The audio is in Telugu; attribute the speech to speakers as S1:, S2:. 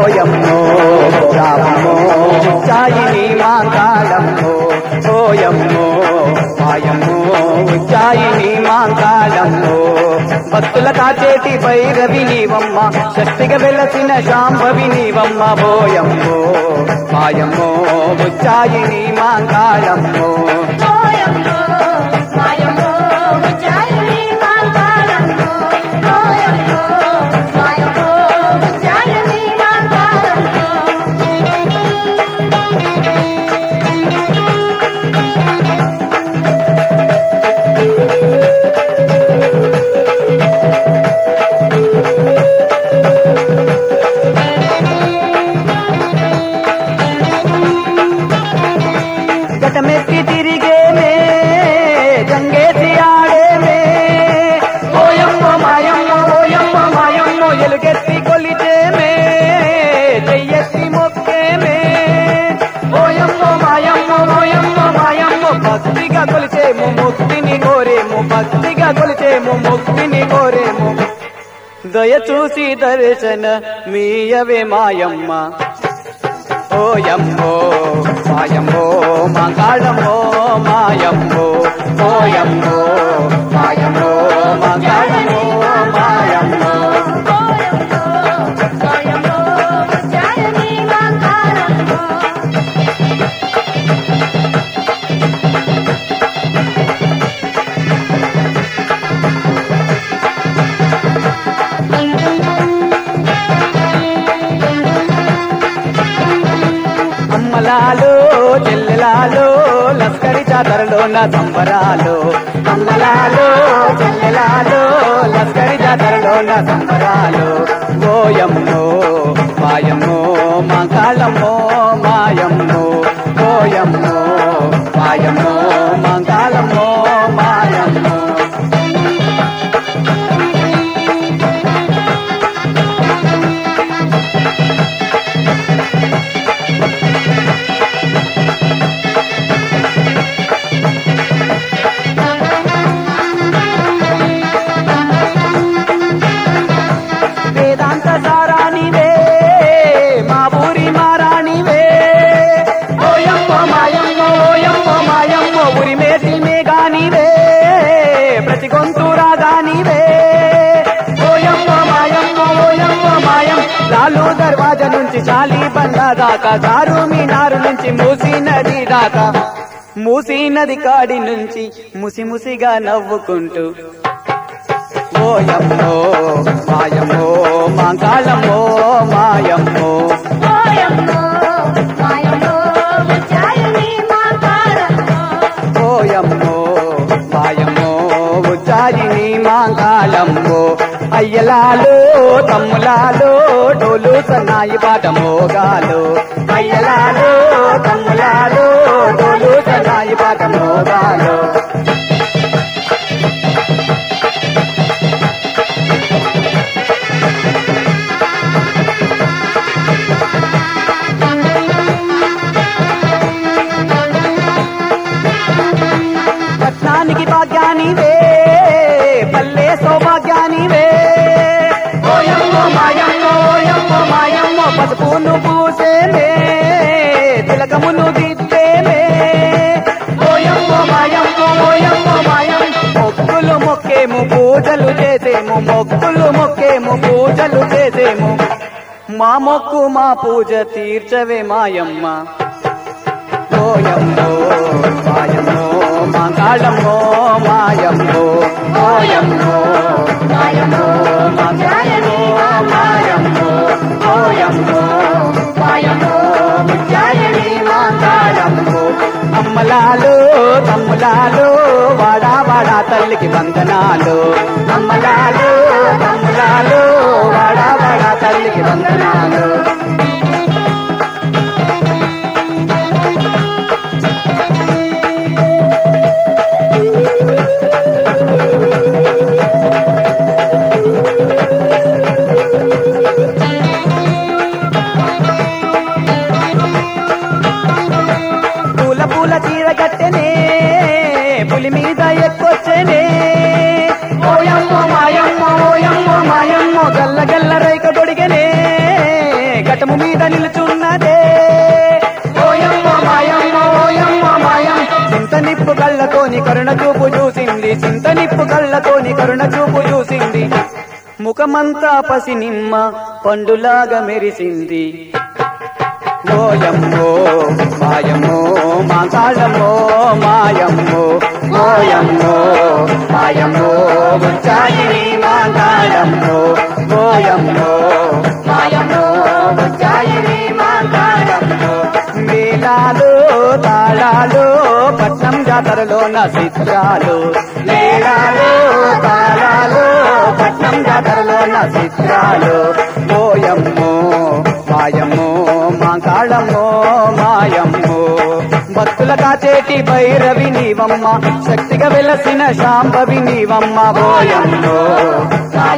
S1: ఓయమ్మో రామమ్మో ఉజ్జాయిని మాంకాళమ్మో ఓయమ్మో మాయమ్మో ఉజ్జాయిని మాంకాళమ్మో భక్తుల కాచేటి భైరవి నీవమ్మ శక్తిగా వెలసిన శాంభవి నీవమ్మ ఓయమ్మో మాయమ్మో ఉజ్జాయిని మాంకాళమ్మో
S2: ఓయమ్మో మాయమ్మో ఉజ్జాయిని మాంకాళమ్మో ఓయమ్మో మాయమ్మో ఉజ్జాయిని మాంకాళమ్మో
S1: గటమెత్తి తిరిగేమే గంగేసి ఆడేమే ఓయమ్మ మాయమ్మ ఓయమ్మ మాయమ్మ ఎలుగెత్తి కొలిచేమే చెయ్యెత్తి మొక్కేమే ఓయమ్మ మాయమ్మ ఓయమ్మ మాయమ్మ భక్తిగా కొలిచేము ముక్తిని కోరేము భక్తిగా కొలిచేము ముక్తిని కోరేము దయ చూసి దర్శన మీయవే మాయమ్మ ఓయమ్మో మాయమ్మో మంగాళమ్మో మాయమ్మో ఓయమ్మో మాయమ్మో మంగాళమ్మో మాయమ్మో
S2: ఓయమ్మో మాయమ్మో ఉజ్జాయిని మాంకాళమ్మో
S1: అమ్మలాలు చెల్లెలాలు లస్కరి జాతరలో నా సంబరాలు అమ్మలాలు చెల్లెలాలు లస్కరి జాతరలో నా సంబరాలు ఓయమ్మో మాయమ్మో మంగాళమ్మో మాయమ్మో ఓయమ్మో మాయమ్మో మంగాళమ్మో మాయమ్మో వేదాంత సారానివే మా ఊరి మారానివే ఓయమ్మ మాయమ్మ ఓయమ్మ మాయమ్మ ఊరి మేటి మేఘానివే ప్రతి గొంతు రాగానివే ఓయమ్మ మాయమ్మ ఓయమ్మ మాయం లాలు దర్వాజా నుంచి చాలి బండ దాకా దారు మీనారు నుంచి మూసి నది దాకా మూసి నది కాడి నుంచి ముసి ముసిగా నవ్వుకుంటూ ఓయమ్మో మాయమ్మో మాంగాళమ్మో మాయమ్మో
S2: ఓయమ్మో మాయమ్మో ఉజ్జాయిని మాంకాళమ్మో
S1: ఓయమ్మో మాయమ్మో ఉజ్జాయిని మాంగాళమ్మో అయ్యలాలు తమ్ములాలు డోలు సన్నాయి పాట మోగాలు అయ్యలాలు తమ్ములాలు డోలు సన్నాయి పాట మోగాలు పట్నానికి భాగ్యానివే పల్లె సౌభాగ్యానివే ఓయమ్మో మాయమ్మో ఓయమ్మో మాయమ్మో పసుపును పూసేమే తిలకమును దిద్దేమే ఓయమ్మో మాయమ్మో ఓయమ్మో మాయం మొక్కులు మొక్కేము పూజలు చేసేము మొక్కులు మొక్కేము పూజలు చేసేము మా మొక్కు మా పూజ తీర్చవే మాయమ్మ ఓయమ్మో మాయమ్మో మంగాళమ్మో మాయమ్మో ఓయమ్మో
S2: మాయమ్మో ఉజ్జాయిని
S1: మాయమ్మో ఓయమ్మో
S2: మాయమ్మో ఉజ్జాయిని
S1: మంగాళమ్మో అమ్మలాలు తమ్ములాలు వాడా వాడా తల్లికి వందనాలు అమ్మలాలు తమ్ములాలు వాడా వాడా తల్లికి వందనాలు పూల పూల చీర కట్టెనే పులి మీద ఎక్కొచ్చనే ఓయమ్మో మాయమ్మో పూసింది ముఖమంతా పసి నిమ్మ పండులాగా మెరిసింది ఓయమ్మో మాయమ్మో మాంకాళమ్మో మాయమ్మో ఓయమ్మో మాయమ్మో ఉచ్చాయిని మాంకాళమ్మో ఓయమ్మో మాయమ్మో ఉచ్చాయిని మాంకాళమ్మో మేళాలు తాళాలు పట్నం జాతరలో నా చిత్రాలు మేళాలు తాళాలు పట్నం జాతరలో నా చిత్రాలు ఓయమ్మో మాయమ్మో మాంకాళమ్మో మాయమ్మో భక్తుల కాచేటి భైరవి నీవమ్మ శక్తిగా వెలసిన శాంభవి నీవమ్మ ఓయమ్మో